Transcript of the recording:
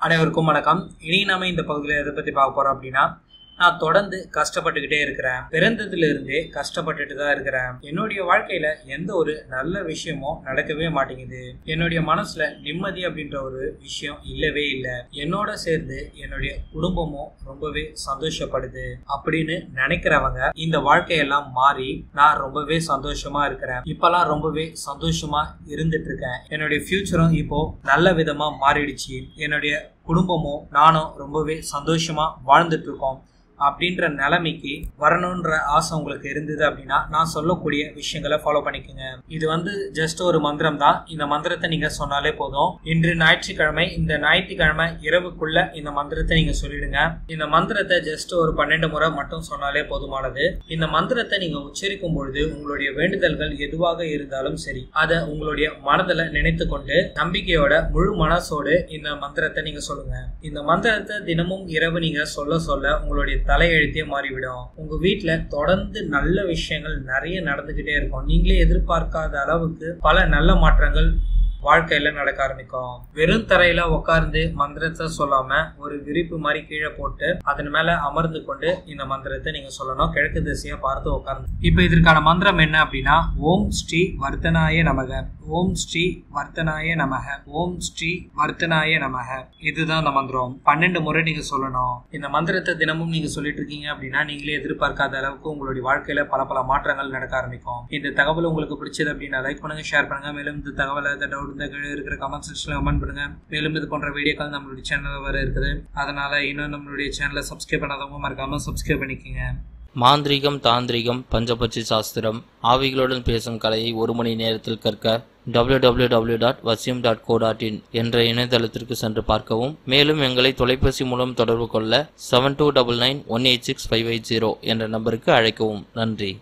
அனைவருக்கும் வணக்கம் இனி நாம இந்த பகுதியில் எதை பற்றி பார்க்க போறோம் அப்படின்னா நான் தொடர்ந்து கஷ்டப்பட்டுக்கிட்டே இருக்கிறேன் பிறந்ததுல இருந்தே கஷ்டப்பட்டுட்டு தான் இருக்கிறேன் என்னுடைய வாழ்க்கையில எந்த ஒரு நல்ல விஷயமும் நடக்கவே மாட்டேங்குது என்னுடைய மனசுல நிம்மதி அப்படின்ற ஒரு விஷயம் இல்லவே இல்லை என்னோட சேர்ந்து என்னுடைய குடும்பமும் ரொம்பவே சந்தோஷப்படுது அப்படின்னு நினைக்கிறவங்க இந்த வாழ்க்கையெல்லாம் மாறி நான் ரொம்பவே சந்தோஷமா இருக்கிறேன் இப்பெல்லாம் ரொம்பவே சந்தோஷமா இருந்துட்டு இருக்கேன் என்னுடைய ஃபியூச்சரும் இப்போ நல்ல விதமா மாறிடுச்சு என்னுடைய குடும்பமும் நானும் ரொம்பவே சந்தோஷமா வாழ்ந்துட்டு இருக்கோம் அப்படின்ற நிலைமைக்கு வரணுன்ற ஆசை உங்களுக்கு இருந்தது அப்படின்னா நான் சொல்லக்கூடிய விஷயங்களை ஃபாலோ பண்ணிக்கோங்க இது வந்து ஜஸ்ட் ஒரு மந்திரம் தான் இந்த மந்திரத்தை நீங்க சொன்னாலே போதும் இன்று ஞாயிற்றுக்கிழமை இந்த ஞாயிற்றுக்கிழமை இரவுக்குள்ள இந்த மந்திரத்தை நீங்க சொல்லிடுங்க இந்த மந்திரத்தை ஜஸ்ட் ஒரு பன்னெண்டு முறை மட்டும் சொன்னாலே போதுமானது இந்த மந்திரத்தை நீங்க உச்சரிக்கும் பொழுது உங்களுடைய வேண்டுதல்கள் எதுவாக இருந்தாலும் சரி அதை உங்களுடைய மனதில் நினைத்து கொண்டு நம்பிக்கையோட முழு மனசோடு இந்த மந்திரத்தை நீங்க சொல்லுங்க இந்த மந்திரத்தை தினமும் இரவு நீங்க சொல்ல சொல்ல உங்களுடைய தலையெழுத்தே மாறிவிடும் உங்க வீட்டுல தொடர்ந்து நல்ல விஷயங்கள் நிறைய நடந்துகிட்டே இருக்கும் நீங்களே எதிர்பார்க்காத அளவுக்கு பல நல்ல மாற்றங்கள் வாழ்க்கையில நடக்க ஆரம்பிக்கும் வெறும் தரையில உட்கார்ந்து மந்திரத்தை சொல்லாம ஒரு விரிப்பு மாதிரி கீழே போட்டு அதன் மேல அமர்ந்து கொண்டு இந்த மந்திரத்தை நீங்க சொல்லணும் கிழக்கு திசையா பார்த்து உட்கார்ந்து இப்ப இதற்கான மந்திரம் என்ன அப்படின்னா ஓம் ஸ்ரீ வர்த்தனாய நமக ஓம் ஸ்ரீ வர்த்தனாய நமக ஓம் ஸ்ரீ வர்த்தனாய நமக இதுதான் அந்த மந்திரம் பன்னெண்டு முறை நீங்க சொல்லணும் இந்த மந்திரத்தை தினமும் நீங்க சொல்லிட்டு இருக்கீங்க அப்படின்னா நீங்களே எதிர்பார்க்காத அளவுக்கு உங்களுடைய வாழ்க்கையில பல பல மாற்றங்கள் நடக்க ஆரம்பிக்கும் இந்த தகவல் உங்களுக்கு பிடிச்சது அப்படின்னா லைக் பண்ணுங்க ஷேர் பண்ணுங்க மேலும் இந்த தகவலை இந்த டவுட் இந்த கீழே இருக்கிற கமெண்ட் செக்ஷன்ல கமெண்ட் பண்ணுங்க மேலும் இது போன்ற வீடியோக்கள் நம்மளுடைய சேனல்ல வர இருக்குது அதனால இன்னும் நம்மளுடைய சேனலை சப்ஸ்கிரைப் பண்ணாதவங்க மறக்காம சப்ஸ்கிரைப் பண்ணிக்கோங்க மாந்திரீகம் தாந்திரிகம் பஞ்சபட்சி சாஸ்திரம் ஆவிகளுடன் பேசும் கலையை ஒரு மணி நேரத்தில் கற்க www.vasyum.co.in டாட் வசியம் டாட் கோ டாட் இன் என்ற இணையதளத்திற்கு சென்று பார்க்கவும் மேலும் எங்களை தொலைபேசி மூலம் தொடர்பு கொள்ள seven two double nine one eight six five eight zero என்ற நம்பருக்கு அழைக்கவும் நன்றி